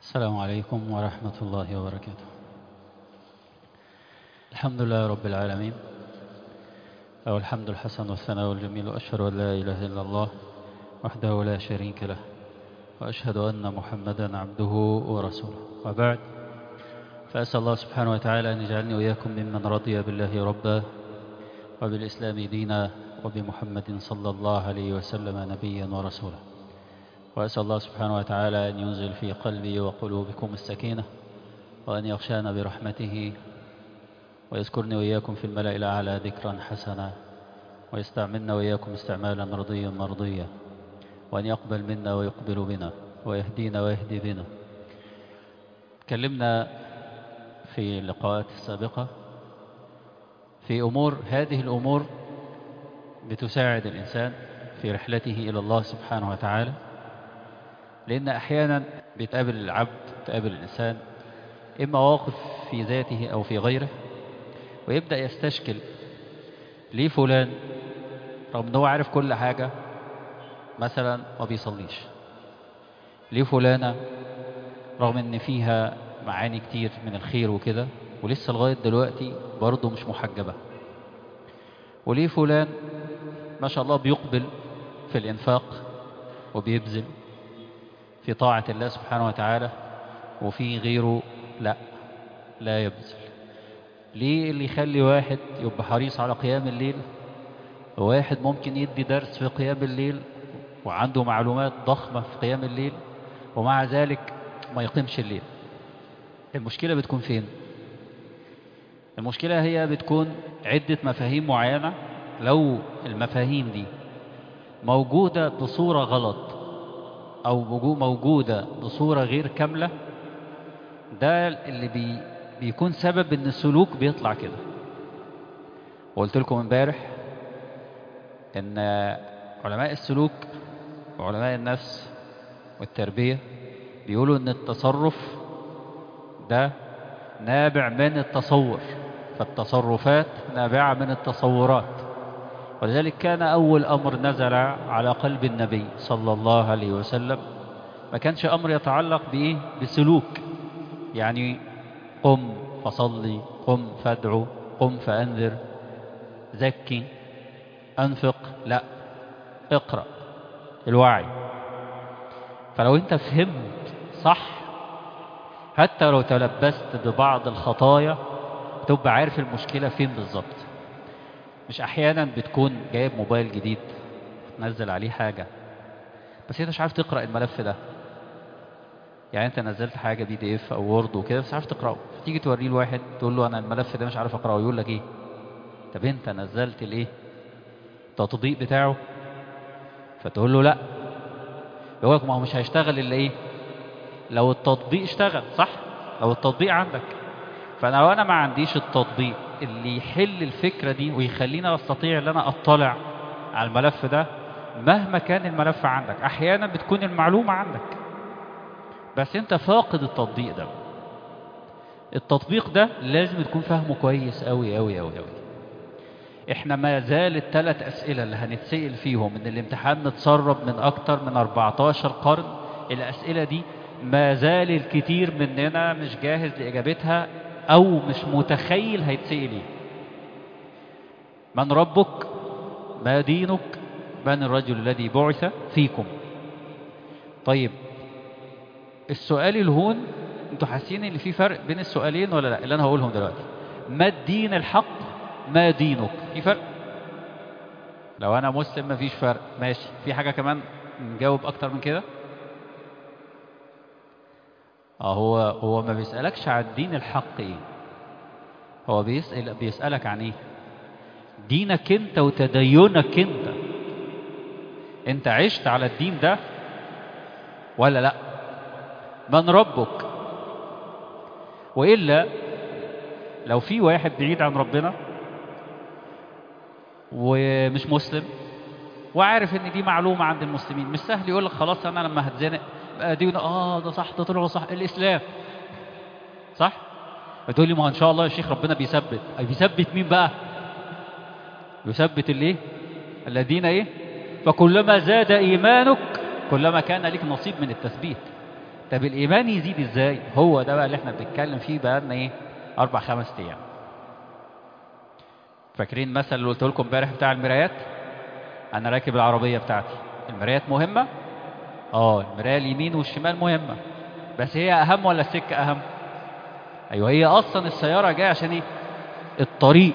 السلام عليكم ورحمة الله وبركاته الحمد لله رب العالمين له الحمد الحسن والثناء الجميل وأشهد أن لا إله إلا الله وحده لا شريك له وأشهد أن محمدا عبده ورسوله وبعد فأسأل الله سبحانه وتعالى أن يجعلني وإياكم ممن رضي بالله ربا وبالإسلام دينا وبمحمد صلى الله عليه وسلم نبيا ورسولا وأسأل الله سبحانه وتعالى أن ينزل في قلبي وقلوبكم السكينة وأن يغشانا برحمته ويذكرني وإياكم في الملأ الأعلى ذكرا حسنا ويستعملنا وإياكم استعمالا رضيا مرضيا وأن يقبل منا ويقبل بنا ويهدينا ويهدي بنا تكلمنا في اللقاءات السابقة في أمور هذه الأمور بتساعد الإنسان في رحلته إلى الله سبحانه وتعالى لأن أحيانا بيتقابل العبد تقابل الإنسان إما واقف في ذاته أو في غيره ويبدأ يستشكل ليه فلان رغم أنه عارف كل حاجة مثلا ما بيصليش ليه فلانة رغم أن فيها معاني كتير من الخير وكده ولسه لغاية دلوقتي برضه مش محجبة وليه فلان ما شاء الله بيقبل في الإنفاق وبيبذل في طاعة الله سبحانه وتعالى وفي غيره لا لا يبذل ليه اللي يخلي واحد يبقى حريص على قيام الليل وواحد ممكن يدي درس في قيام الليل وعنده معلومات ضخمة في قيام الليل ومع ذلك ما يقيمش الليل المشكلة بتكون فين المشكلة هي بتكون عدة مفاهيم معينة لو المفاهيم دي موجودة بصورة غلط أو موجودة بصورة غير كاملة ده اللي بي بيكون سبب ان السلوك بيطلع كده وقلت لكم امبارح ان علماء السلوك وعلماء النفس والتربية بيقولوا ان التصرف ده نابع من التصور فالتصرفات نابعة من التصورات ولذلك كان أول أمر نزل على قلب النبي صلى الله عليه وسلم ما كانش أمر يتعلق بإيه بسلوك يعني قم فصلي قم فادعو قم فأنذر زكي أنفق لا اقرأ الوعي فلو انت فهمت صح حتى لو تلبست ببعض الخطايا تبقى عارف المشكلة فين بالظبط مش احيانا بتكون جايب موبايل جديد تنزل عليه حاجة بس انت مش عارف تقرأ الملف ده يعني انت نزلت حاجة بي دي اف او وورد وكده بس عارف تقرأه فتيجي توريه لواحد تقول له انا الملف ده مش عارف اقرأه يقول لك ايه طب انت نزلت الايه التطبيق بتاعه فتقول له لا يقول لك ما هو مش هيشتغل الا ايه لو التطبيق اشتغل صح لو التطبيق عندك فانا لو انا ما عنديش التطبيق اللي يحل الفكرة دي ويخليني استطيع ان انا اطلع على الملف ده مهما كان الملف عندك احيانا بتكون المعلومة عندك بس انت فاقد التطبيق ده التطبيق ده لازم تكون فاهمه كويس قوي قوي قوي قوي احنا ما زال الثلاث اسئله اللي هنتسال فيهم ان الامتحان متسرب من اكتر من 14 قرن الاسئله دي ما زال الكثير مننا مش جاهز لاجابتها او مش متخيل هيتسال ايه من ربك ما دينك من الرجل الذي بعث فيكم طيب السؤال الهون انتوا حاسين ان في فرق بين السؤالين ولا لا اللي انا هقولهم دلوقتي ما الدين الحق ما دينك في فرق لو انا مسلم مفيش فرق ماشي في حاجة كمان نجاوب اكتر من كده اه هو هو ما بيسألكش عن الدين الحق ايه هو بيسأل بيسألك عن ايه دينك انت وتدينك انت انت عشت على الدين ده ولا لا من ربك وإلا لو في واحد بعيد عن ربنا ومش مسلم وعارف ان دي معلومة عند المسلمين مش سهل يقول لك خلاص انا لما هتزنق بقى دي اه ده صح ده طلع صح الاسلام صح بتقول لي ما ان شاء الله يا شيخ ربنا بيثبت بيثبت مين بقى يثبت الايه الذين ايه فكلما زاد ايمانك كلما كان لك نصيب من التثبيت طب الايمان يزيد ازاي هو ده بقى اللي احنا بنتكلم فيه بقى لنا ايه اربع خمس ايام فاكرين مثل اللي قلت لكم امبارح بتاع المرايات انا راكب العربيه بتاعتي المرايات مهمه اه المرايه اليمين والشمال مهمه بس هي اهم ولا السكه اهم ايوه هي اصلا السياره جايه عشان ايه الطريق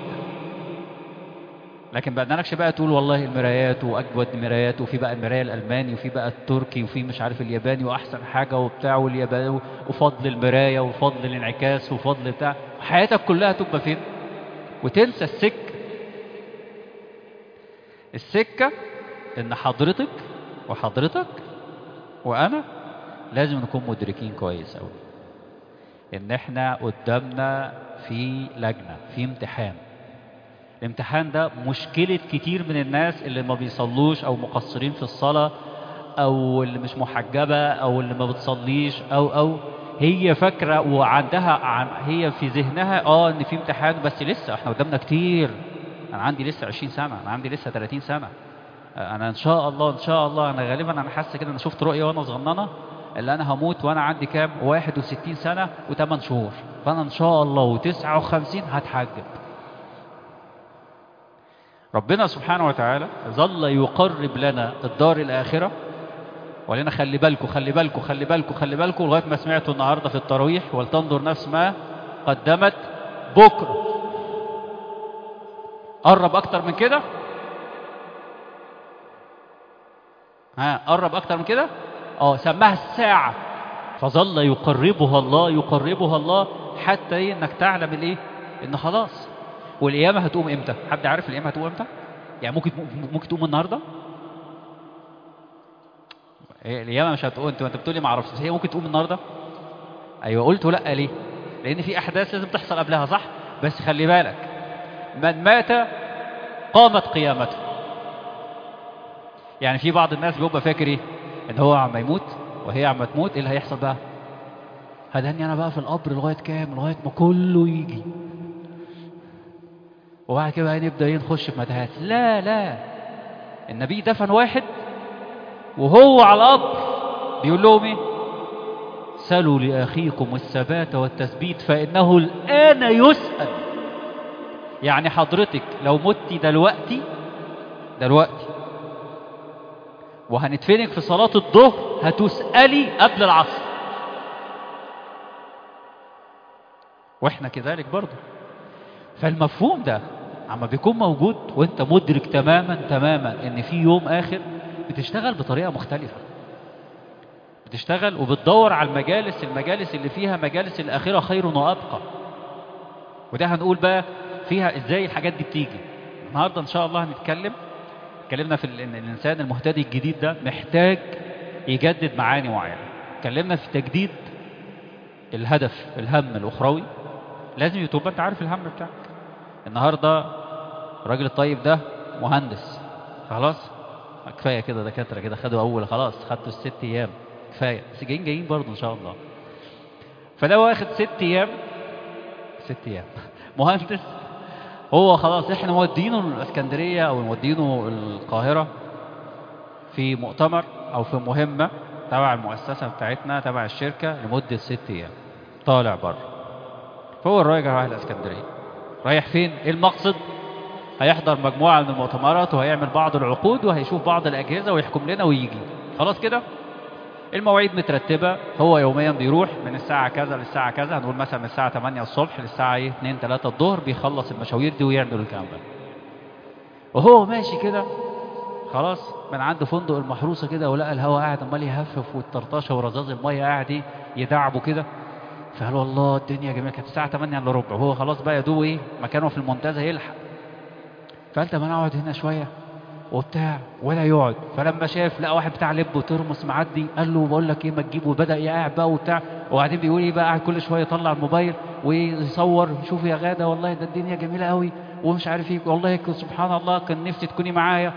لكن ما بدناكش بقى تقول والله المرايات واجود مرايات وفي بقى المرايه الالماني وفي بقى التركي وفي مش عارف الياباني واحسن حاجه وبتاع والياباني وفضل المرايه وفضل الانعكاس وفضل بتاع حياتك كلها تبقى فين وتنسى السكه السكه ان حضرتك وحضرتك وانا لازم نكون مدركين كويس قوي ان احنا قدامنا في لجنه في امتحان الامتحان ده مشكلة كتير من الناس اللي ما بيصلوش أو مقصرين في الصلاة أو اللي مش محجبة أو اللي ما بتصليش أو أو هي فاكرة وعندها عن هي في ذهنها اه ان في امتحان بس لسه احنا قدامنا كتير انا عندي لسه 20 سنة انا عندي لسه 30 سنة انا ان شاء الله ان شاء الله انا غالبا انا حاسس كده انا شفت رؤية وانا صغننة اللي انا هموت وانا عندي كام 61 سنة و8 شهور فانا ان شاء الله و59 هتحجب ربنا سبحانه وتعالى ظل يقرب لنا الدار الآخرة ولنا خلي بالكم خلي بالكم خلي بالكم خلي بالكم لغاية ما سمعتوا النهاردة في التراويح ولتنظر نفس ما قدمت بكرة قرب أكتر من كده ها قرب أكتر من كده اه سماها الساعة فظل يقربها الله يقربها الله حتى ايه انك تعلم الايه ان خلاص والقيامة هتقوم امتى حد عارف القيامة هتقوم امتى يعني ممكن ممكن تقوم النهارده هي القيامة مش هتقوم انت انت بتقولي ما اعرفش هي ممكن تقوم النهارده ايوه قلت لا ليه لان في احداث لازم تحصل قبلها صح بس خلي بالك من مات قامت قيامته يعني في بعض الناس بيبقى فاكر ايه ان هو عم يموت وهي عم تموت ايه اللي هيحصل بقى هداني انا بقى في القبر لغايه كام لغايه ما كله يجي وبعد كده بقى نبدا نخش في متاهات لا لا النبي دفن واحد وهو على القبر بيقول لهم ايه سلوا لاخيكم الثبات والتثبيت فانه الان يسال يعني حضرتك لو متي دلوقتي دلوقتي وهندفنك في صلاة الظهر هتسألي قبل العصر واحنا كذلك برضه فالمفهوم ده عما بيكون موجود وانت مدرك تماما تماما ان في يوم اخر بتشتغل بطريقة مختلفة بتشتغل وبتدور على المجالس المجالس اللي فيها مجالس الآخرة خير وأبقى وده هنقول بقى فيها ازاي الحاجات دي بتيجي النهاردة ان شاء الله هنتكلم اتكلمنا في ان الانسان المهتدي الجديد ده محتاج يجدد معاني معينة اتكلمنا في تجديد الهدف الهم الاخروي لازم يتوب انت عارف الهم بتاعك النهارده الراجل الطيب ده مهندس خلاص كفايه كده دكاتره كده خدوا اول خلاص خدتوا الست ايام كفايه بس جايين جايين برضه ان شاء الله فده واخد ست ايام ست ايام مهندس هو خلاص احنا مودينه الاسكندريه او مودينه القاهره في مؤتمر او في مهمه تبع المؤسسه بتاعتنا تبع الشركه لمده ست ايام طالع بره فهو الراجل رايح الاسكندريه رايح فين ايه المقصد هيحضر مجموعه من المؤتمرات وهيعمل بعض العقود وهيشوف بعض الاجهزه ويحكم لنا ويجي خلاص كده المواعيد مترتبه هو يوميا بيروح من الساعه كذا للساعه كذا هنقول مثلا من الساعه 8 الصبح للساعه ايه 2 3 الظهر بيخلص المشاوير دي ويعمل الكلام ده وهو ماشي كده خلاص من عند فندق المحروسه كده ولقى الهواء قاعد عمال يهفف والطرطشه ورذاذ الميه قاعد ايه يدعبوا كده فقال والله الدنيا جميله كانت الساعه 8 الا ربع وهو خلاص بقى يدوب ايه مكانه في المنتزه يلحق فقال طب انا اقعد هنا شويه وبتاع ولا يقعد فلما شاف لقى واحد بتاع لب وترمس معدي قال له بقول لك ايه ما تجيبه وبدا يقعد بقى وبتاع وبعدين بيقول ايه بقى قاعد كل شويه يطلع الموبايل ويصور شوف يا غاده والله ده الدنيا جميله قوي ومش عارف ايه والله سبحان الله كان نفسي تكوني معايا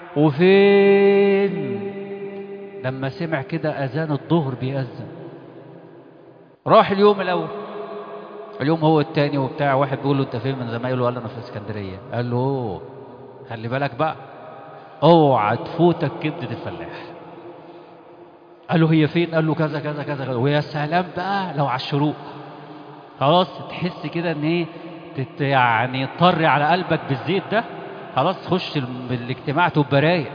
وفين لما سمع كده اذان الظهر بيأذن راح اليوم الاول اليوم هو التاني وبتاع واحد بيقول له انت فين من زمايله قال له انا في اسكندريه قال له اوه خلي بالك بقى اوعى تفوتك كبده الفلاح قال له هي فين قال له كذا كذا كذا كذا. ويا سلام بقى لو على الشروق خلاص تحس كده ان ايه تت يعني تطري على قلبك بالزيت ده خلاص تخش الم- الاجتماع تبقى رايق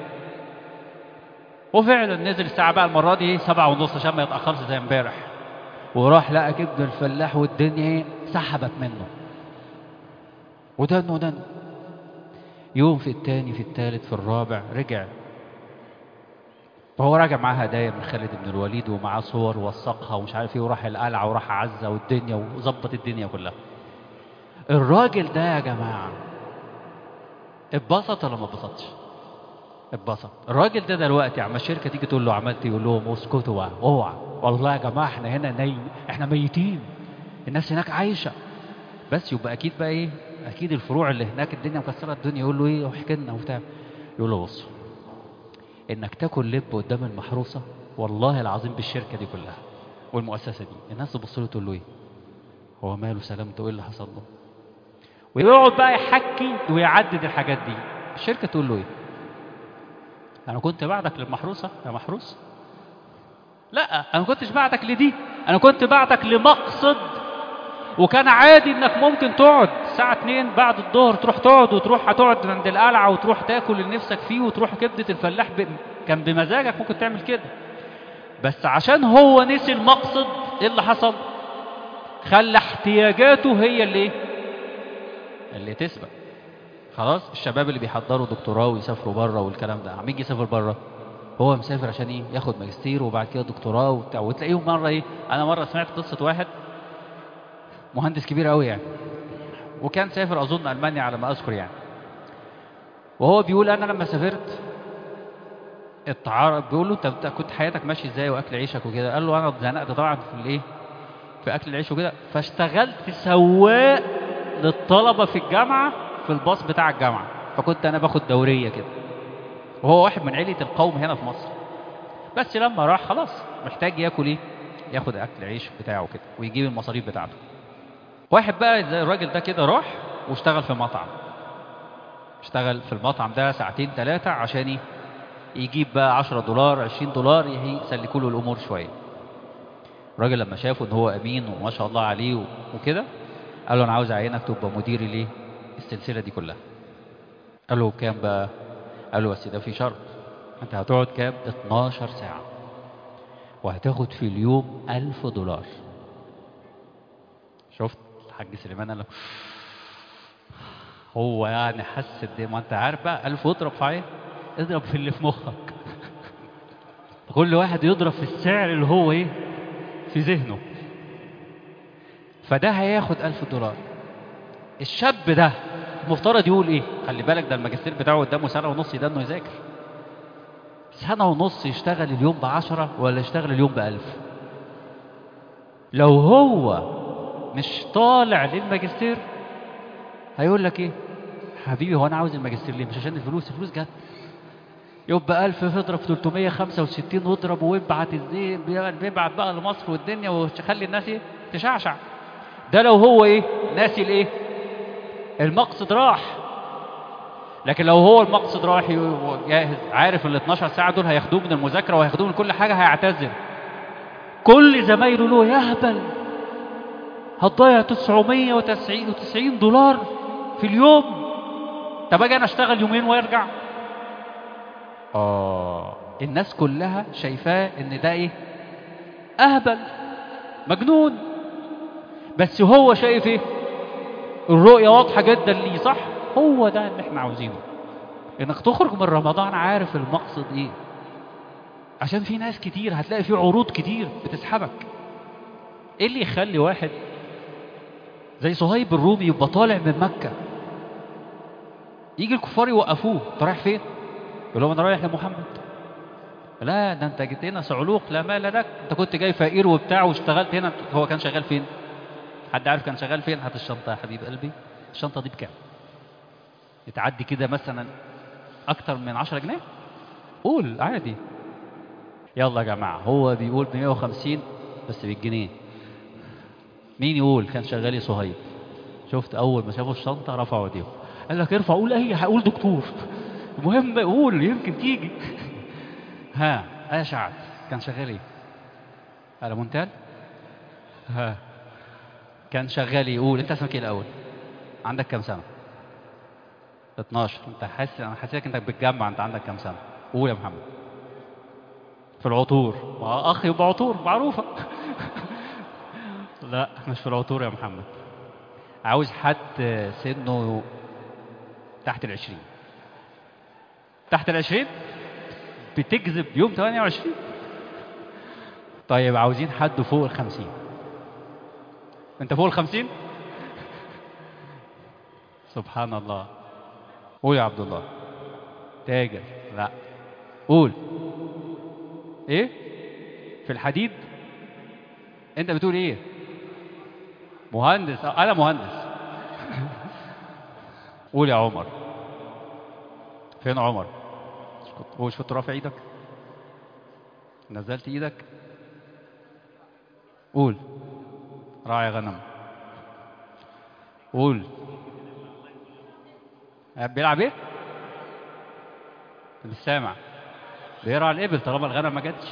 وفعلا نزل الساعة بقى المرة دي ايه سبعة ونص عشان ما يتأخرش زي امبارح وراح لقى كبد الفلاح والدنيا ايه سحبت منه ودن ودن يوم في التاني في التالت في الرابع رجع فهو راجع معاه هدايا من خالد بن الوليد ومعاه صور وثقها ومش عارف ايه وراح القلعة وراح عزة والدنيا وظبط الدنيا كلها الراجل ده يا جماعة اتبسط ولا ما اتبسطش؟ اتبسط الراجل ده دلوقتي عم الشركة تيجي تقول له عملت إيه؟ يقول لهم اسكتوا بقى اوعى والله يا جماعة احنا هنا نايم احنا ميتين الناس هناك عايشة بس يبقى اكيد بقى ايه اكيد الفروع اللي هناك الدنيا مكسرة الدنيا يقول له ايه واحكي لنا وبتاع يقول له بص انك تاكل لب قدام المحروسة والله العظيم بالشركة دي كلها والمؤسسة دي الناس تبص له تقول له ايه هو ماله سلامته ايه اللي حصل له ويقعد بقى يحكي ويعدد الحاجات دي الشركة تقول له ايه انا كنت بعدك للمحروسة يا محروس لا انا ما كنتش بعدك لدي انا كنت بعدك لمقصد وكان عادي انك ممكن تقعد الساعة 2 بعد الظهر تروح تقعد وتروح هتقعد عند القلعة وتروح تاكل اللي نفسك فيه وتروح كبدة الفلاح ب... كان بمزاجك ممكن تعمل كده بس عشان هو نسي المقصد ايه اللي حصل؟ خلى احتياجاته هي اللي ايه؟ اللي تسبق خلاص الشباب اللي بيحضروا دكتوراه ويسافروا بره والكلام ده عم يجي يسافر بره هو مسافر عشان ايه ياخد ماجستير وبعد كده دكتوراه وبتاع وتلاقيهم مره ايه انا مره سمعت قصه واحد مهندس كبير قوي يعني وكان سافر اظن المانيا على ما اذكر يعني وهو بيقول انا لما سافرت اتعرض بيقول له انت أنت كنت حياتك ماشي ازاي واكل عيشك وكده قال له انا اتزنقت طبعا في الايه في اكل العيش وكده فاشتغلت سواق للطلبه في الجامعه في الباص بتاع الجامعه فكنت انا باخد دوريه كده وهو واحد من عيله القوم هنا في مصر بس لما راح خلاص محتاج ياكل ايه ياخد اكل عيش بتاعه كده ويجيب المصاريف بتاعته واحد بقى زي الراجل ده كده راح واشتغل في مطعم اشتغل في المطعم ده ساعتين ثلاثة عشان ايه يجيب بقى 10 دولار 20 دولار يسلكوا له الامور شويه الراجل لما شافه ان هو امين وما شاء الله عليه و- وكده قال له انا عاوز اعينك تبقى مدير ليه السلسله دي كلها قال له كام بقى قال له بس ده في شرط انت هتقعد كام 12 ساعه وهتاخد في اليوم 1000 دولار شفت الحاج سليمان قال له هو يعني حس بده ما انت عارف بقى 1000 اضرب في عين اضرب في اللي في مخك كل واحد يضرب في السعر اللي هو ايه في ذهنه فده هياخد ألف دولار الشاب ده المفترض يقول ايه خلي بالك ده الماجستير بتاعه قدامه سنة ونص ده انه يذاكر سنة ونص يشتغل اليوم بعشرة ولا يشتغل اليوم بألف لو هو مش طالع للماجستير هيقول لك ايه حبيبي هو انا عاوز الماجستير ليه مش عشان الفلوس الفلوس جت يبقى 1000 اضرب في 365 واضرب وابعت ازاي بيبعت بقى لمصر والدنيا وخلي الناس ايه تشعشع ده لو هو ايه ناسي الايه المقصد راح لكن لو هو المقصد راح جاهز عارف ال 12 ساعه دول هياخدوه من المذاكره وهياخدوه من كل حاجه هيعتذر كل زمايله له يهبل هتضيع 990 دولار في اليوم طب اجي انا اشتغل يومين وارجع اه الناس كلها شايفاه ان ده ايه اهبل مجنون بس هو شايف ايه الرؤية واضحة جدا ليه صح هو ده اللي احنا عاوزينه انك تخرج من رمضان عارف المقصد ايه عشان في ناس كتير هتلاقي في عروض كتير بتسحبك ايه اللي يخلي واحد زي صهيب الرومي يبقى طالع من مكة يجي الكفار يوقفوه انت رايح فين يقول لهم انا رايح لمحمد لا ده انت جيت هنا صعلوق لا مال لك انت كنت جاي فقير وبتاع واشتغلت هنا هو كان شغال فين حد عارف كان شغال فين هات الشنطه يا حبيب قلبي الشنطه دي بكام بتعدي كده مثلا اكتر من 10 جنيه قول عادي يلا يا جماعه هو بيقول ب 150 بس بالجنيه مين يقول كان شغال ايه صهيب شفت اول ما شافوا الشنطه رفعوا ايديهم قال لك ارفع قول اي هقول دكتور المهم قول يمكن تيجي ها يا شعب كان شغال ايه على مونتال ها كان شغال يقول انت اسمك ايه الاول عندك كام سنه 12 انت حاسس انا حاسسك انك بتجمع انت عندك كام سنه قول يا محمد في العطور ما اخ يبقى عطور معروفه لا مش في العطور يا محمد عاوز حد سنه تحت العشرين تحت العشرين بتكذب يوم 28 طيب عاوزين حد فوق الخمسين انت فوق الخمسين سبحان الله قول يا عبد الله تاجر لا قول ايه في الحديد انت بتقول ايه مهندس انا مهندس قول يا عمر فين عمر هو مش كنت رافع ايدك نزلت ايدك قول راعي غنم قول بيلعب ايه مش سامع بيرعى الابل طالما الغنم ما جاتش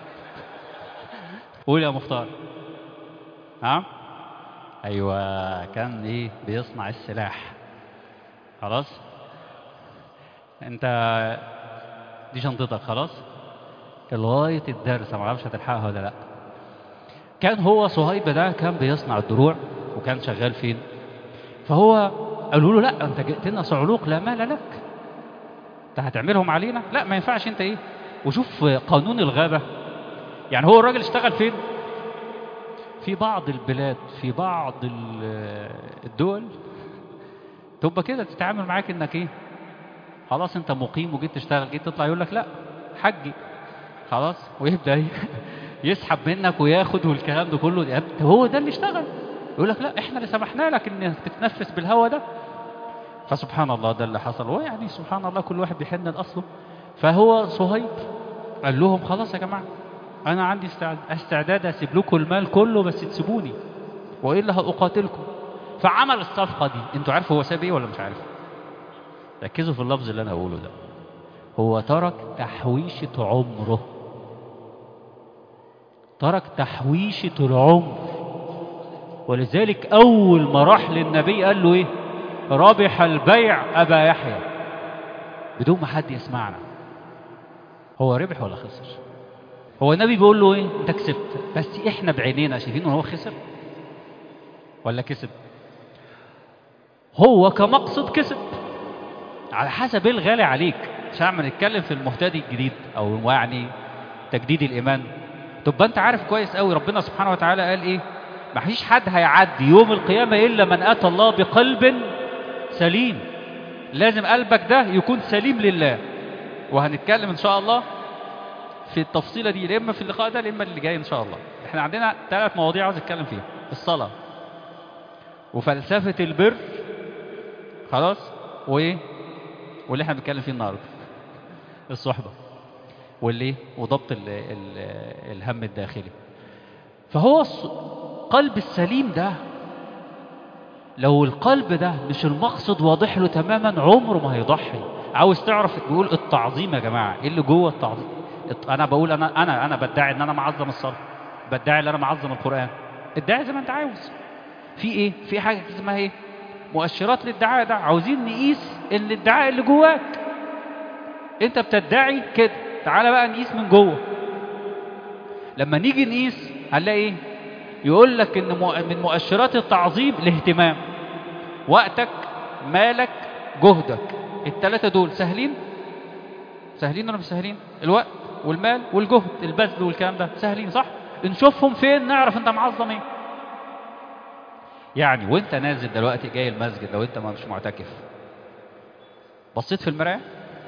قول يا مختار ها ايوه كان ايه بيصنع السلاح خلاص انت دي شنطتك خلاص لغايه الدرس ما اعرفش هتلحقها ولا لا كان هو صهيب ده كان بيصنع الدروع وكان شغال فين فهو قالوا له لا انت جئت لنا صعلوق لا مال لك انت هتعملهم علينا لا ما ينفعش انت ايه وشوف قانون الغابه يعني هو الراجل اشتغل فين في بعض البلاد في بعض الدول تبقى كده تتعامل معاك انك ايه خلاص انت مقيم وجيت تشتغل جيت تطلع يقول لك لا حجي خلاص ويبدا يسحب منك وياخد والكلام ده كله هو ده اللي اشتغل يقول لك لا احنا اللي سمحنا لك انك تتنفس بالهواء ده فسبحان الله ده اللي حصل هو يعني سبحان الله كل واحد بيحن لاصله فهو صهيب قال لهم خلاص يا جماعه انا عندي استعداد اسيب لكم المال كله بس تسيبوني والا هاقاتلكم فعمل الصفقه دي انتوا عارفوا هو ساب ايه ولا مش عارف ركزوا في اللفظ اللي انا هقوله ده هو ترك تحويشه عمره ترك تحويشه العمر ولذلك اول ما راح للنبي قال له ايه ربح البيع ابا يحيى بدون ما حد يسمعنا هو ربح ولا خسر هو النبي بيقول له ايه انت كسبت بس احنا بعينينا شايفين ان هو خسر ولا كسب هو كمقصد كسب على حسب ايه الغالي عليك عشان ما نتكلم في المهتدي الجديد او يعني تجديد الايمان تبقى انت عارف كويس قوي ربنا سبحانه وتعالى قال ايه ما فيش حد هيعدي يوم القيامه الا من اتى الله بقلب سليم لازم قلبك ده يكون سليم لله وهنتكلم ان شاء الله في التفصيله دي يا اما في اللقاء ده يا اما اللي جاي ان شاء الله احنا عندنا ثلاث مواضيع عاوز اتكلم فيها الصلاه وفلسفه البر خلاص وايه واللي احنا بنتكلم فيه النهارده الصحبه واللي وضبط ال ال الهم الداخلي فهو القلب السليم ده لو القلب ده مش المقصد واضح له تماما عمره ما هيضحي عاوز تعرف بيقول التعظيم يا جماعه ايه اللي جوه التعظيم انا بقول انا انا انا بدعي ان انا معظم الصلاه بدعي ان انا معظم القران ادعي زي ما انت عاوز في ايه في حاجه اسمها ايه مؤشرات للدعاء ده عاوزين نقيس ان الادعاء اللي جواك انت بتدعي كده تعالى بقى نقيس من جوه لما نيجي نقيس هنلاقي ايه يقول لك ان من مؤشرات التعظيم الاهتمام وقتك مالك جهدك الثلاثه دول سهلين سهلين ولا مش سهلين الوقت والمال والجهد البذل والكلام ده سهلين صح نشوفهم فين نعرف انت معظم ايه يعني وانت نازل دلوقتي جاي المسجد لو انت مش معتكف بصيت في المرايه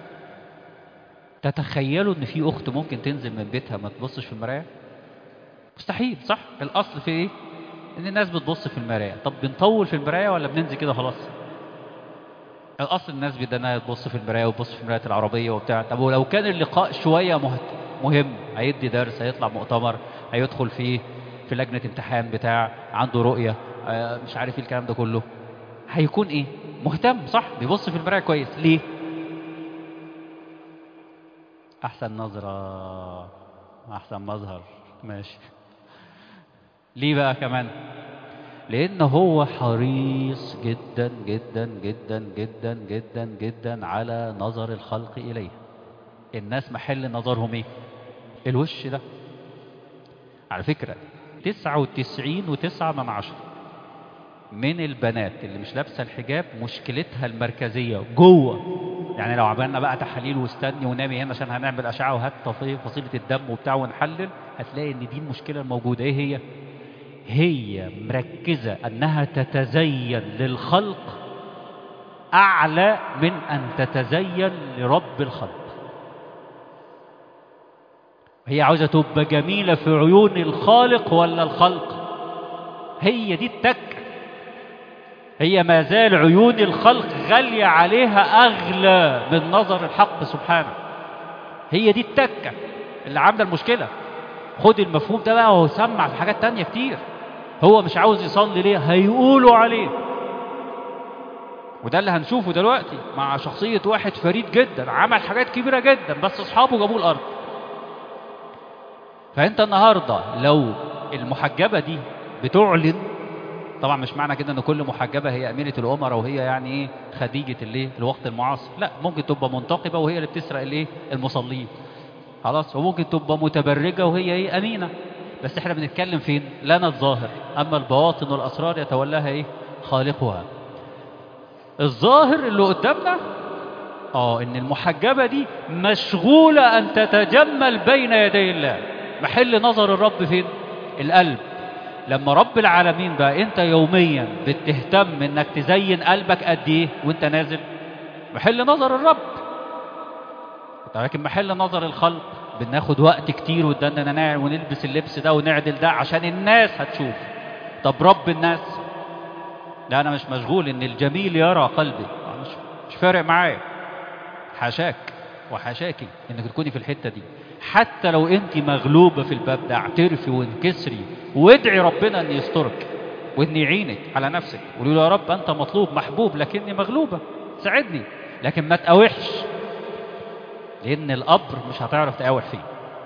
تتخيلوا ان في اخت ممكن تنزل من بيتها ما تبصش في المرايه مستحيل صح الاصل في ايه ان الناس بتبص في المرايه طب بنطول في المرايه ولا بننزل كده خلاص الاصل الناس بدنا تبص في المرايه وتبص في مرايه العربيه وبتاع طب ولو كان اللقاء شويه مهت... مهم هيدي درس هيطلع مؤتمر هيدخل فيه في لجنه امتحان بتاع عنده رؤيه آه مش عارف ايه الكلام ده كله هيكون ايه مهتم صح بيبص في المرايه كويس ليه احسن نظره احسن مظهر ماشي ليه بقى كمان لان هو حريص جدا جدا جدا جدا جدا جدا على نظر الخلق اليه الناس محل نظرهم ايه الوش ده على فكرة تسعة وتسعين وتسعة من عشرة من البنات اللي مش لابسة الحجاب مشكلتها المركزية جوه يعني لو عملنا بقى تحاليل واستني ونامي هنا عشان هنعمل أشعة وهات فصيلة الدم وبتاع ونحلل هتلاقي إن دي المشكلة الموجودة إيه هي؟ هي مركزة أنها تتزين للخلق أعلى من أن تتزين لرب الخلق هي عاوزة تبقى جميلة في عيون الخالق ولا الخلق هي دي التكة هي ما زال عيون الخلق غالية عليها أغلى من نظر الحق سبحانه هي دي التكة اللي عاملة المشكلة خد المفهوم ده بقى وهو سمع في حاجات تانية كتير هو مش عاوز يصلي ليه هيقولوا عليه وده اللي هنشوفه دلوقتي مع شخصية واحد فريد جدا عمل حاجات كبيرة جدا بس أصحابه جابوه الأرض فأنت النهاردة لو المحجبة دي بتعلن طبعا مش معنى كده ان كل محجبة هي أمينة الأمراء وهي يعني ايه خديجة الايه الوقت المعاصر لا ممكن تبقى منتقبة وهي اللي بتسرق الايه المصلين خلاص وممكن تبقى متبرجة وهي ايه أمينة بس احنا بنتكلم فين لنا الظاهر أما البواطن والأسرار يتولاها ايه خالقها الظاهر اللي قدامنا اه ان المحجبة دي مشغولة ان تتجمل بين يدي الله محل نظر الرب فين القلب لما رب العالمين بقى انت يوميا بتهتم انك تزين قلبك قد ايه وانت نازل محل نظر الرب لكن محل نظر الخلق بناخد وقت كتير ودنا ونلبس اللبس ده ونعدل ده عشان الناس هتشوف طب رب الناس لا انا مش مشغول ان الجميل يرى قلبي مش, مش فارق معايا حاشاك وحاشاكي انك تكوني في الحته دي حتى لو انت مغلوبه في الباب ده اعترفي وانكسري وادعي ربنا ان يسترك وان يعينك على نفسك قولي له يا رب انت مطلوب محبوب لكني مغلوبه ساعدني لكن ما تقاوحش لان القبر مش هتعرف تقاوح فيه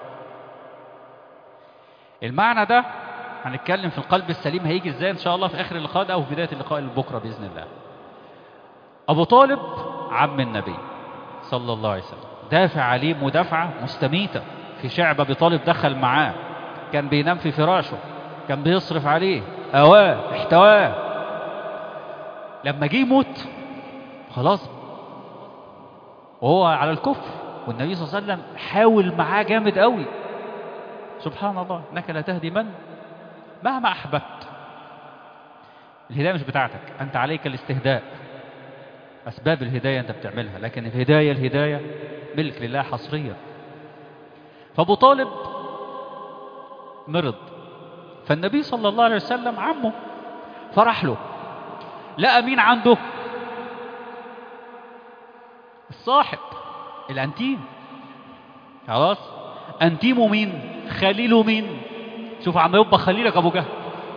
المعنى ده هنتكلم في القلب السليم هيجي ازاي ان شاء الله في اخر اللقاء ده او في بدايه اللقاء اللي بكره باذن الله ابو طالب عم النبي صلى الله عليه وسلم دافع عليه مدافعه مستميته في شعب ابي طالب دخل معاه كان بينام في فراشه كان بيصرف عليه اواه احتواه لما جه يموت خلاص وهو على الكفر والنبي صلى الله عليه وسلم حاول معاه جامد قوي سبحان الله انك لا تهدي من مهما احببت الهدايه مش بتاعتك انت عليك الاستهداء اسباب الهدايه انت بتعملها لكن الهدايه الهدايه ملك لله حصريا فابو طالب مرض فالنبي صلى الله عليه وسلم عمه فرح له لقى مين عنده الصاحب الانتيم خلاص انتيمه مين خليله مين شوف عم يبقى خليلك ابو جهل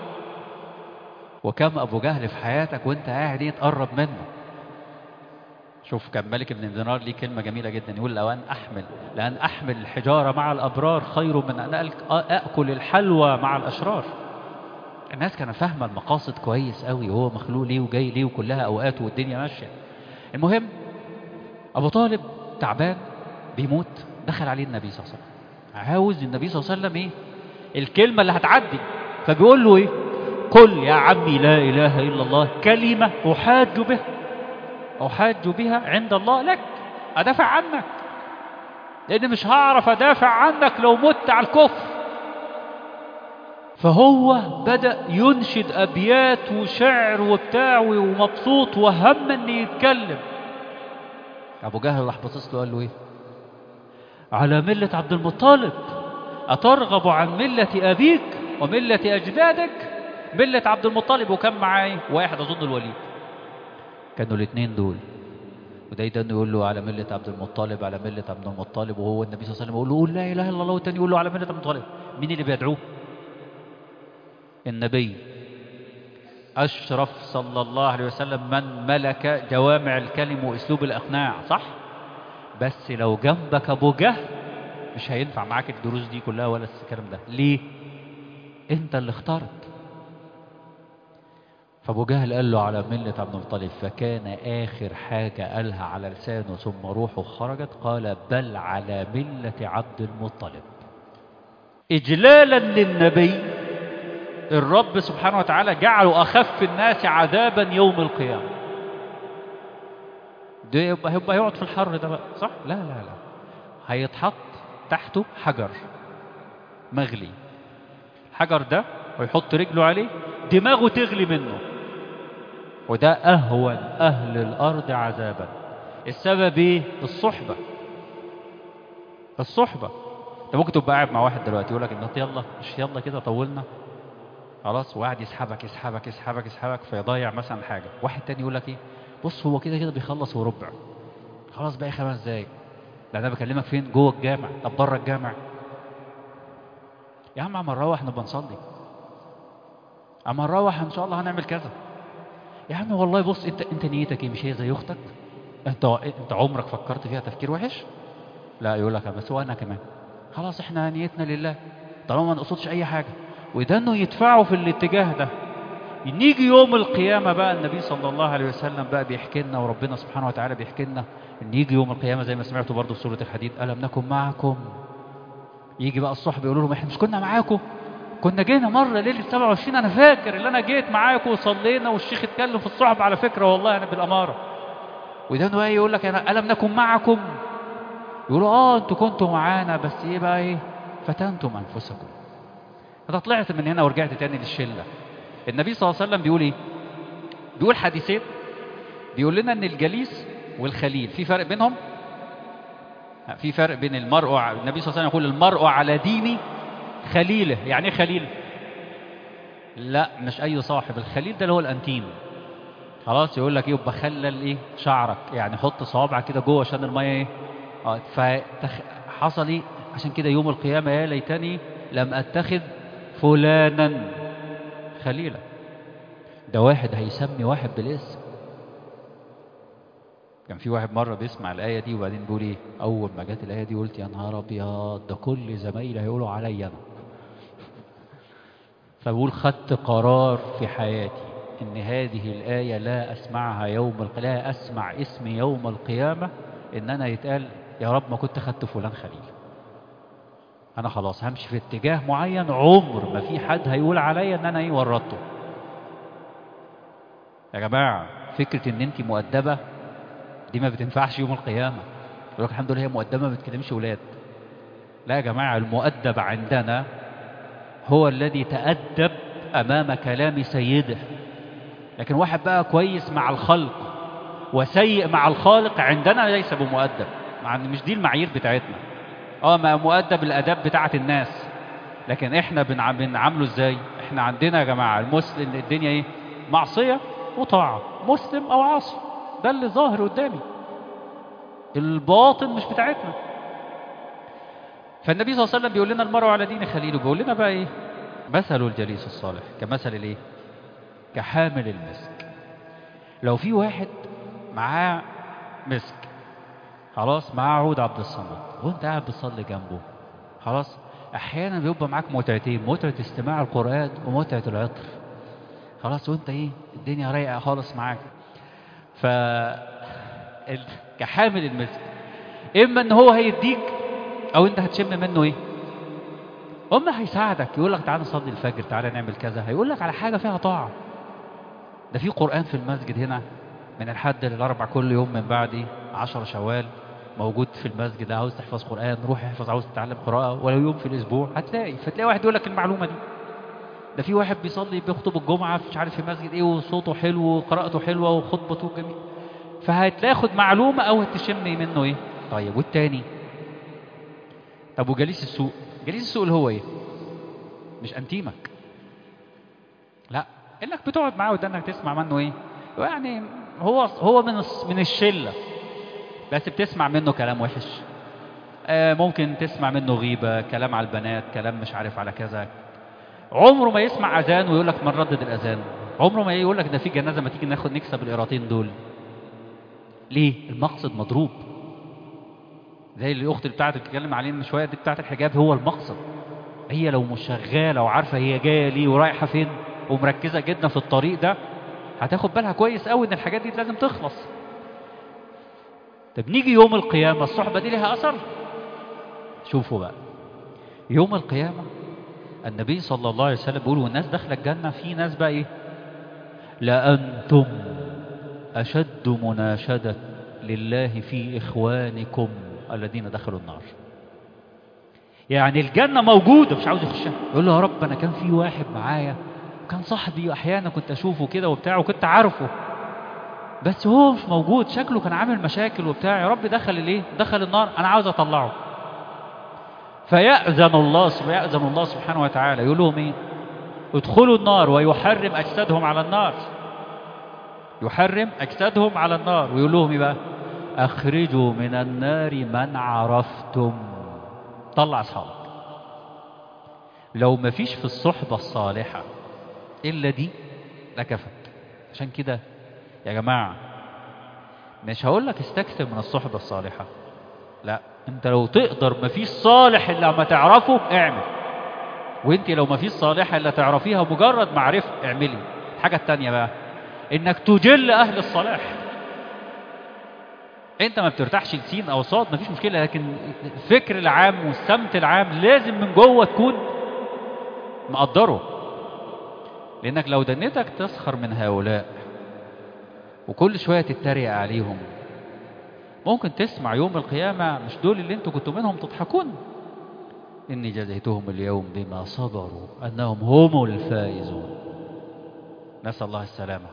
وكم ابو جهل في حياتك وانت قاعد ايه تقرب منه شوف كان ملك بن دينار ليه كلمه جميله جدا يقول لو ان احمل لان احمل الحجاره مع الابرار خير من ان اكل الحلوى مع الاشرار الناس كانت فاهمه المقاصد كويس قوي وهو مخلوق ليه وجاي ليه وكلها اوقات والدنيا ماشيه المهم ابو طالب تعبان بيموت دخل عليه النبي صلى الله عليه وسلم عاوز النبي صلى الله عليه وسلم ايه الكلمه اللي هتعدي فبيقول له ايه قل يا عمي لا اله الا الله كلمه احاج بها احاج بها عند الله لك ادافع عنك لان مش هعرف ادافع عنك لو مت على الكفر فهو بدأ ينشد أبيات وشعر وبتاع ومبسوط وهم إن يتكلم أبو جهل راح باصص له قال له إيه؟ على ملة عبد المطلب أترغب عن ملة أبيك وملة أجدادك ملة عبد المطلب وكان معاه واحد أظن الوليد كانوا الاثنين دول وده يدن يقول له على ملة عبد المطلب على ملة عبد المطلب وهو النبي صلى الله عليه وسلم يقول له قول لا إله إلا الله والتاني يقول له على ملة عبد المطلب مين اللي بيدعوه؟ النبي أشرف صلى الله عليه وسلم من ملك جوامع الكلم وأسلوب الإقناع صح؟ بس لو جنبك أبو جهل مش هينفع معاك الدروس دي كلها ولا الكلام ده ليه انت اللي اخترت فابو جهل قال له على ملة عبد المطلب فكان آخر حاجة قالها على لسانه ثم روحه خرجت قال بل على ملة عبد المطلب إجلالا للنبي الرب سبحانه وتعالى جعله أخف الناس عذابا يوم القيامة ده يبقى هيبقى يقعد في الحر ده بقى صح؟ لا لا لا هيتحط تحته حجر مغلي الحجر ده ويحط رجله عليه دماغه تغلي منه وده أهون أهل الأرض عذابا السبب إيه؟ الصحبة الصحبة أنت ممكن تبقى قاعد مع واحد دلوقتي يقول لك أنت يلا مش يلا كده طولنا خلاص وقاعد يسحبك يسحبك يسحبك يسحبك فيضيع مثلا حاجة واحد تاني يقول لك إيه بص هو كده كده بيخلص وربع خلاص باقي خمس دقايق ده أنا بكلمك فين جوه الجامع طب بره الجامع يا عم عم نروح نبقى نصلي اما نروح ان شاء الله هنعمل كذا يا عم والله بص انت انت نيتك ايه مش هي زي اختك انت انت عمرك فكرت فيها تفكير وحش لا يقول لك بس وانا كمان خلاص احنا نيتنا لله طالما ما نقصدش اي حاجه وده انه يدفعه في الاتجاه ده نيجي يوم القيامه بقى النبي صلى الله عليه وسلم بقى بيحكي لنا وربنا سبحانه وتعالى بيحكي لنا ان يجي يوم القيامه زي ما سمعتوا برضه في سوره الحديد الم نكن معكم يجي بقى الصحبه يقولوا لهم احنا مش كنا معاكم كنا جينا مرة ليلة 27 أنا فاكر اللي أنا جيت معاكم وصلينا والشيخ اتكلم في الصحبة على فكرة والله أنا بالأمارة وده إنه يقول لك أنا ألم نكن معكم يقولوا آه أنتوا كنتوا معانا بس إيه بقى إيه فتنتم أنفسكم أنا طلعت من هنا ورجعت تاني للشلة النبي صلى الله عليه وسلم بيقول إيه بيقول حديثين بيقول لنا إن الجليس والخليل في فرق بينهم في فرق بين المرء النبي صلى الله عليه وسلم يقول المرء على دين خليله يعني ايه خليل لا مش اي صاحب الخليل ده اللي هو الانتيم خلاص يقول لك ايه يبقى خلل ايه شعرك يعني حط صوابعك كده جوه عشان الميه ايه اه فحصل ايه عشان كده يوم القيامه يا ليتني لم اتخذ فلانا خليلا ده واحد هيسمي واحد بالاسم كان في واحد مرة بيسمع الآية دي وبعدين بيقول إيه أول ما جت الآية دي قلت يا نهار أبيض ده كل زمايلي هيقولوا عليا أنا فبقول خدت قرار في حياتي إن هذه الآية لا أسمعها يوم الق... لا أسمع اسمي يوم القيامة إن أنا يتقال يا رب ما كنت خدت فلان خليل أنا خلاص همشي في اتجاه معين عمر ما في حد هيقول عليا إن أنا إيه ورطته يا جماعة فكرة إن أنت مؤدبة دي ما بتنفعش يوم القيامة يقول لك الحمد لله هي مؤدبة ما بتكلمش ولاد لا يا جماعة المؤدب عندنا هو الذي تأدب أمام كلام سيده لكن واحد بقى كويس مع الخلق وسيء مع الخالق عندنا ليس بمؤدب مع مش دي المعايير بتاعتنا اه ما مؤدب الاداب بتاعت الناس لكن احنا بنعامله ازاي احنا عندنا يا جماعه المسلم الدنيا ايه معصيه وطاعه مسلم او عاصي ده اللي ظاهر قدامي الباطن مش بتاعتنا فالنبي صلى الله عليه وسلم بيقول لنا المرء على دين خليله بيقول لنا بقى ايه مثل الجليس الصالح كمثل الايه كحامل المسك لو في واحد معاه مسك خلاص معاه عود عبد الصمد وانت قاعد بتصلي جنبه خلاص احيانا بيبقى معاك متعتين متعه استماع القران ومتعه العطر خلاص وانت ايه الدنيا رايقه خالص معاك ف كحامل المسك اما ان هو هيديك او انت هتشم منه ايه اما هيساعدك يقول لك تعالى نصلي الفجر تعالى نعمل كذا هيقول لك على حاجه فيها طاعه ده في قران في المسجد هنا من الحد للاربع كل يوم من بعد 10 شوال موجود في المسجد عاوز تحفظ قران روح احفظ عاوز تتعلم قراءه ولو يوم في الاسبوع هتلاقي فتلاقي واحد يقول لك المعلومه دي ده في واحد بيصلي بيخطب الجمعه مش عارف في مسجد ايه وصوته حلو وقراءته حلوه وخطبته جميل فهتاخد معلومه او هتشم منه ايه طيب والتاني طب وجليس السوق جليس السوق اللي هو ايه مش انتيمك لا انك بتقعد معاه وده انك تسمع منه ايه يعني هو هو من من الشله بس بتسمع منه كلام وحش آه ممكن تسمع منه غيبه كلام على البنات كلام مش عارف على كذا عمره ما يسمع اذان ويقول لك ما نردد الاذان عمره ما يقول لك ده في جنازه ما تيجي ناخد نكسب القيراطين دول ليه المقصد مضروب زي اللي الاخت اللي بتاعت بتتكلم عليه من شويه دي بتاعت الحجاب هو المقصد هي لو مش شغاله وعارفه هي جايه ليه ورايحه فين ومركزه جدا في الطريق ده هتاخد بالها كويس قوي ان الحاجات دي لازم تخلص طب نيجي يوم القيامه الصحبه دي لها اثر شوفوا بقى يوم القيامه النبي صلى الله عليه وسلم بيقول والناس داخله الجنه في ناس بقى ايه لأنتم أشد مناشدة لله في إخوانكم الذين دخلوا النار يعني الجنة موجودة مش عاوز يخشها يقول له يا رب أنا كان في واحد معايا كان صاحبي أحيانا كنت أشوفه كده وبتاع وكنت عارفه بس هو مش موجود شكله كان عامل مشاكل وبتاع يا رب دخل الايه دخل النار أنا عاوز أطلعه فيأذن الله يأذن الله سبحانه وتعالى يقول لهم ايه ادخلوا النار ويحرم أجسادهم على النار يحرم أجسادهم على النار ويقول لهم إيه بقى أخرجوا من النار من عرفتم طلع أصحابك لو ما فيش في الصحبة الصالحة إلا دي لكفت عشان كده يا جماعة مش هقول لك استكثر من الصحبة الصالحة لا انت لو تقدر ما فيش صالح الا ما تعرفه اعمل وانت لو ما فيش صالحة الا تعرفيها مجرد معرفة اعملي الحاجة التانية بقى انك تجل اهل الصلاح انت ما بترتاحش لسين او صاد مفيش مشكلة لكن الفكر العام والسمت العام لازم من جوه تكون مقدره لانك لو دنيتك تسخر من هؤلاء وكل شوية تتريق عليهم ممكن تسمع يوم القيامة مش دول اللي انتوا كنتوا منهم تضحكون إني جزيتهم اليوم بما صبروا أنهم هم الفائزون نسأل الله السلامة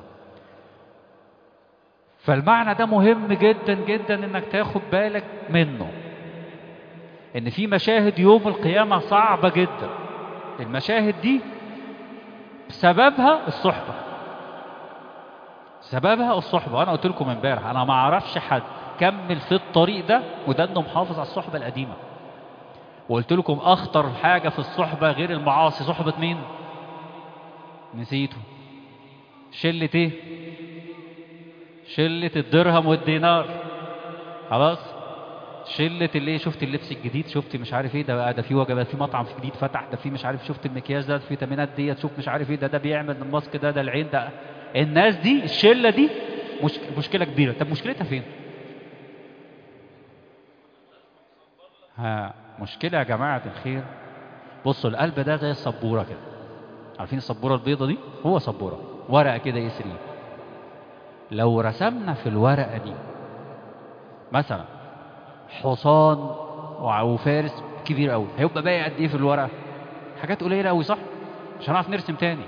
فالمعنى ده مهم جدا جدا انك تاخد بالك منه ان في مشاهد يوم القيامة صعبة جدا المشاهد دي سببها الصحبة سببها الصحبة وانا قلت لكم امبارح انا ما اعرفش حد كمل في الطريق ده وده انه محافظ على الصحبة القديمة وقلت لكم اخطر حاجة في الصحبة غير المعاصي صحبة مين نسيته شلة ايه شلة الدرهم والدينار خلاص شلة اللي شفت اللبس الجديد شفت مش عارف ايه ده بقى ده في وجبات في مطعم جديد فتح ده في مش عارف شفت المكياج ده في فيتامينات ديت شوف مش عارف ايه ده ده بيعمل الماسك ده ده العين ده الناس دي الشلة دي مش مشكلة كبيرة طب مشكلتها فين؟ ها مشكلة يا جماعة الخير بصوا القلب ده زي السبورة كده عارفين السبورة البيضة دي؟ هو سبورة ورقة كده يسري لو رسمنا في الورقة دي مثلا حصان وفارس كبير قوي هيبقى باقي قد ايه في الورقة؟ حاجات قليلة قوي صح؟ مش هنعرف نرسم تاني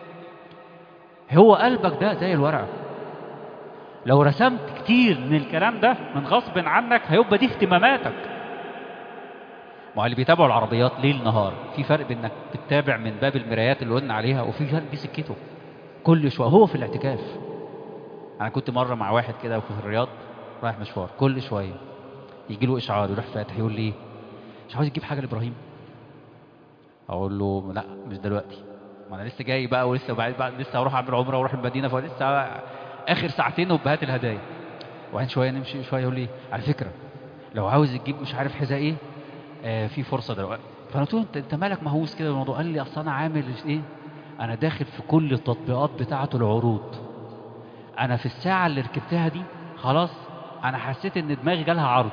هو قلبك ده زي الورقة لو رسمت كتير من الكلام ده من غصب عنك هيبقى دي اهتماماتك ما اللي بيتابعوا العربيات ليل نهار في فرق بين انك بتتابع من باب المرايات اللي قلنا عليها وفي فرق دي سكته كل شويه هو في الاعتكاف انا كنت مره مع واحد كده في الرياض رايح مشوار كل شويه يجي له اشعار يروح فاتح يقول لي مش عاوز تجيب حاجه لابراهيم اقول له لا مش دلوقتي ما انا لسه جاي بقى ولسه بعد, بعد لسه هروح اعمل عمره واروح المدينه فلسه اخر ساعتين وبهات الهدايا وبعدين شويه نمشي شويه يقول لي على فكره لو عاوز تجيب مش عارف حذاء ايه آه في فرصه دلوقتي فانا قلت له انت انت مالك مهووس كده بالموضوع قال لي اصل انا عامل ايه انا داخل في كل التطبيقات بتاعه العروض انا في الساعه اللي ركبتها دي خلاص انا حسيت ان دماغي جالها عرض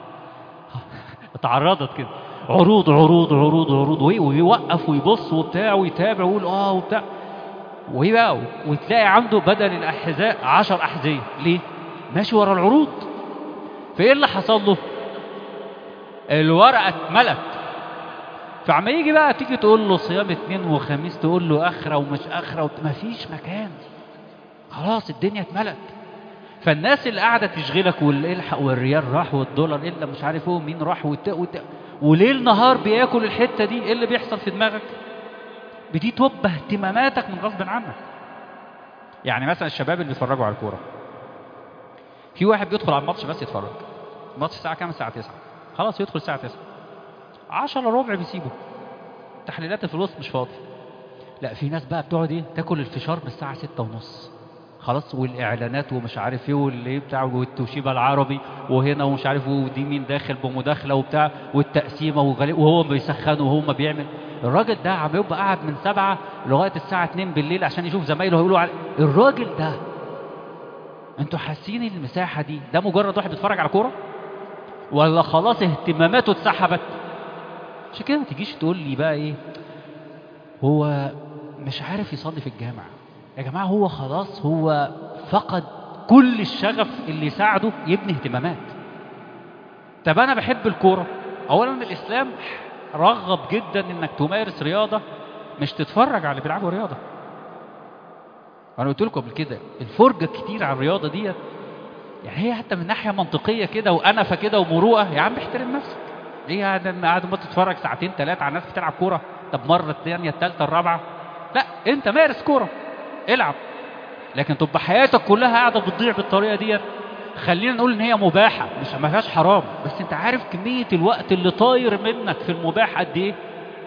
اتعرضت كده عروض عروض عروض عروض ويوقف ويبص وبتاع ويتابع ويقول اه وبتاع وايه بقى وتلاقي عنده بدل الاحذاء عشر احذيه ليه ماشي ورا العروض فايه اللي حصل له الورقه اتملت فعما يجي بقى تيجي تقول له صيام اثنين وخميس تقول له اخره ومش اخره مفيش مكان خلاص الدنيا اتملت فالناس اللي قاعده تشغلك والالحق والريال راح والدولار الا مش عارف هو مين راح وت... وت... وليل نهار بياكل الحته دي ايه اللي بيحصل في دماغك بدي تبقى اهتماماتك من غصب عنك يعني مثلا الشباب اللي بيتفرجوا على الكوره في واحد بيدخل على الماتش بس يتفرج الماتش الساعه كام الساعه 9 خلاص يدخل الساعه 9 10 ربع بيسيبه تحليلات الفلوس مش فاضي لا في ناس بقى بتقعد ايه تاكل الفشار من الساعه 6 ونص خلاص والاعلانات ومش عارف ايه واللي بتاع والتوشيبا العربي وهنا ومش عارف ودي مين داخل بمداخله وبتاع والتقسيمه وغالي- وهو بيسخن وهو ما بيعمل الراجل ده عم يبقى قاعد من سبعة لغايه الساعه 2 بالليل عشان يشوف زمايله هيقولوا على الراجل ده انتوا حاسين المساحه دي ده مجرد واحد بيتفرج على كوره ولا خلاص اهتماماته اتسحبت عشان كده ما تجيش تقول لي بقى ايه هو مش عارف يصلي في الجامع يا جماعه هو خلاص هو فقد كل الشغف اللي يساعده يبني اهتمامات طب انا بحب الكوره اولا الاسلام رغب جدا انك تمارس رياضه مش تتفرج على اللي بيلعبوا رياضه انا قلت لكم قبل كده الفرجه كتير على الرياضه ديت يعني هي حتى من ناحيه منطقيه كده وانفه كده ومروءه يا عم احترم نفسك ليه قاعد قاعد ما تتفرج ساعتين ثلاثه على ناس بتلعب كوره طب مره الثانيه الثالثه الرابعه لا انت مارس كوره العب لكن تبقى حياتك كلها قاعده بتضيع بالطريقه ديت خلينا نقول ان هي مباحه مش ما فيهاش حرام بس انت عارف كميه الوقت اللي طاير منك في المباح قد ايه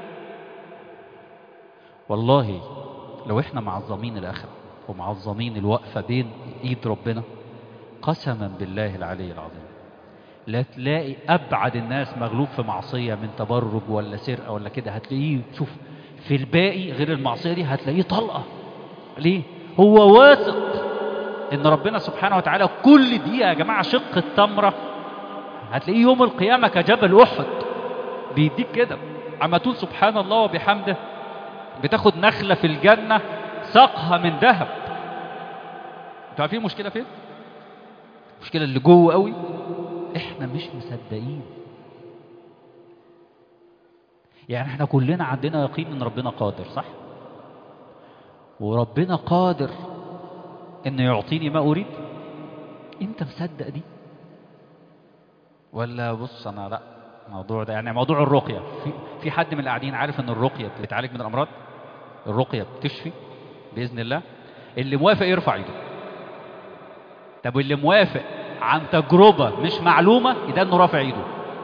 والله لو احنا معظمين الاخره ومعظمين الوقفه بين ايد ربنا قسما بالله العلي العظيم لا تلاقي ابعد الناس مغلوب في معصيه من تبرج ولا سرقه ولا كده هتلاقيه شوف في الباقي غير المعصيه دي هتلاقيه طلقه ليه هو واثق ان ربنا سبحانه وتعالى كل دقيقه يا جماعه شق التمره هتلاقيه يوم القيامه كجبل احد بيديك كده اما تقول سبحان الله وبحمده بتاخد نخله في الجنه ساقها من ذهب انتوا عارفين المشكله فين المشكله اللي جوه قوي احنا مش مصدقين يعني احنا كلنا عندنا يقين ان ربنا قادر صح وربنا قادر انه يعطيني ما اريد انت مصدق دي ولا بص انا لا الموضوع ده يعني موضوع الرقيه في في حد من اللي قاعدين عارف ان الرقيه بتعالج من الامراض الرقيه بتشفي باذن الله اللي موافق يرفع ايده طب واللي موافق عن تجربه مش معلومه يبقى انه رافع ايده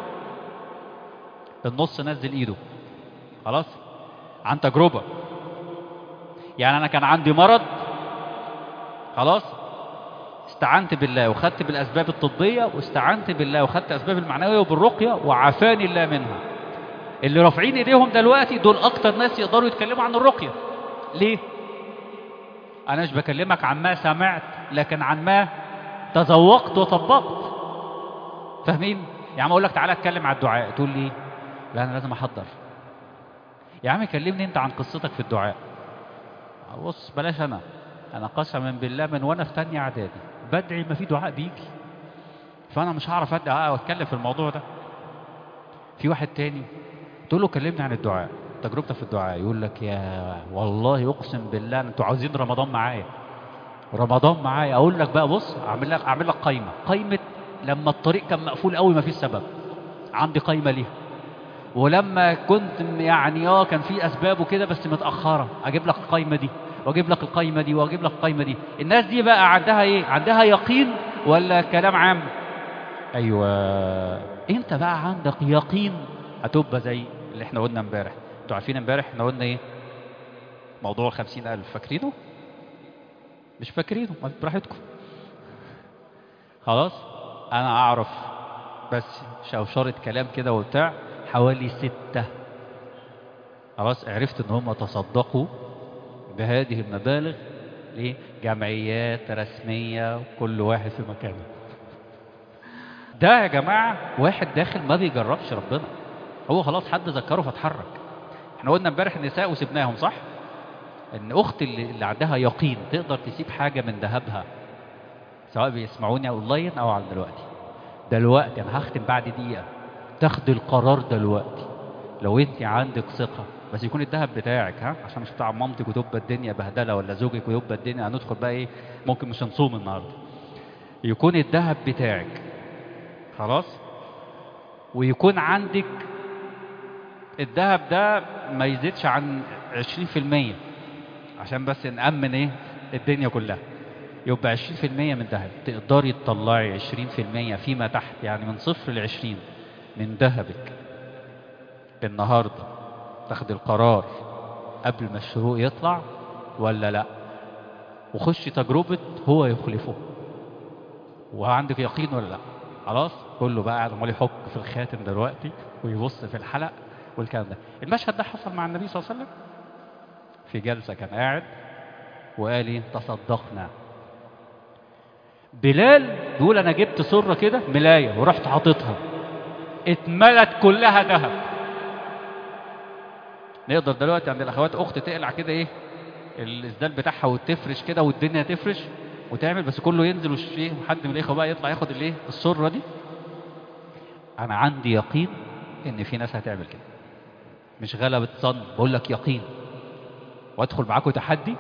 النص نزل ايده خلاص عن تجربه يعني انا كان عندي مرض خلاص استعنت بالله وخدت بالاسباب الطبيه واستعنت بالله وخدت الاسباب المعنويه وبالرقيه وعافاني الله منها اللي رافعين ايديهم دلوقتي دول اكتر ناس يقدروا يتكلموا عن الرقيه ليه انا مش بكلمك عن ما سمعت لكن عن ما تذوقت وطبقت فاهمين يعني اقول لك تعالى اتكلم على الدعاء تقول لي لا انا لازم احضر يا عم كلمني انت عن قصتك في الدعاء بص بلاش انا انا قسما بالله من وانا في تانية اعدادي بدعي ما في دعاء بيجي فانا مش هعرف ادعي واتكلم في الموضوع ده في واحد تاني تقول له كلمني عن الدعاء تجربتك في الدعاء يقول لك يا والله اقسم بالله انتوا عاوزين رمضان معايا رمضان معايا اقول لك بقى بص اعمل لك اعمل لك قايمه قايمه لما الطريق كان مقفول قوي ما فيش سبب عندي قايمه ليها ولما كنت يعني اه كان في اسباب وكده بس متاخره اجيب لك القايمه دي واجيب لك القايمه دي واجيب لك القايمه دي الناس دي بقى عندها ايه عندها يقين ولا كلام عام ايوه انت بقى عندك يقين هتبقى زي اللي احنا قلنا امبارح انتوا عارفين امبارح احنا قلنا ايه موضوع الخمسين ألف فاكرينه مش فاكرينه ما براحتكم خلاص انا اعرف بس شوشرة كلام كده وبتاع حوالي ستة خلاص عرفت ان هم تصدقوا بهذه المبالغ لجمعيات رسمية كل واحد في مكانه ده يا جماعة واحد داخل ما بيجربش ربنا هو خلاص حد ذكره فاتحرك احنا قلنا امبارح النساء وسبناهم صح ان اخت اللي, اللي عندها يقين تقدر تسيب حاجة من ذهبها سواء بيسمعوني اونلاين او على دلوقتي دلوقتي انا هختم بعد دقيقة تاخد القرار دلوقتي لو انت عندك ثقة بس يكون الذهب بتاعك ها عشان مش بتاع مامتك وتبقى الدنيا بهدلة ولا زوجك ويبقى الدنيا هندخل بقى ايه ممكن مش هنصوم النهارده يكون الذهب بتاعك خلاص ويكون عندك الذهب ده ما يزيدش عن 20% عشان بس نأمن ايه الدنيا كلها يبقى 20% من ذهب تقدري تطلعي 20% فيما تحت يعني من صفر ل 20 من ذهبك النهارده تاخد القرار قبل ما الشروق يطلع ولا لا وخش تجربة هو يخلفه وعندك يقين ولا لا خلاص كله بقى قاعد عمال يحك في الخاتم دلوقتي ويبص في الحلق والكلام ده المشهد ده حصل مع النبي صلى الله عليه وسلم في جلسة كان قاعد وقال ايه تصدقنا بلال بيقول انا جبت سره كده ملايه ورحت حاططها اتملت كلها ذهب نقدر دلوقتي عند الاخوات اخت تقلع كده ايه الاسدال بتاعها وتفرش كده والدنيا تفرش وتعمل بس كله ينزل وشيه وحد من الاخوه بقى يطلع ياخد الايه السره دي انا عندي يقين ان في ناس هتعمل كده مش غلبة ظن بقول لك يقين وادخل معاكم تحدي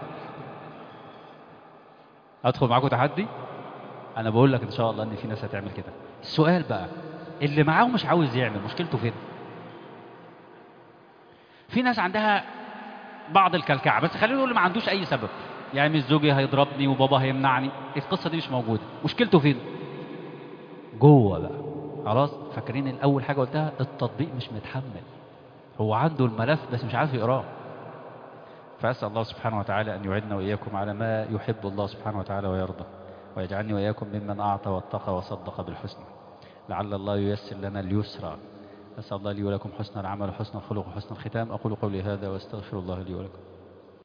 ادخل معاكم تحدي انا بقول لك ان شاء الله ان في ناس هتعمل كده السؤال بقى اللي معاه مش عاوز يعمل مشكلته فين في ناس عندها بعض الكلكعه بس خلينا نقول ما عندوش اي سبب يعني مش زوجي هيضربني وبابا هيمنعني القصه دي مش موجوده مشكلته فين جوه بقى خلاص فاكرين الاول حاجه قلتها التطبيق مش متحمل هو عنده الملف بس مش عارف يقراه فاسال الله سبحانه وتعالى ان يعيننا واياكم على ما يحب الله سبحانه وتعالى ويرضى ويجعلني واياكم ممن اعطى واتقى وصدق بالحسنى لعل الله ييسر لنا اليسرى أسأل الله لي ولكم حسن العمل وحسن الخلق وحسن الختام أقول قولي هذا وأستغفر الله لي ولكم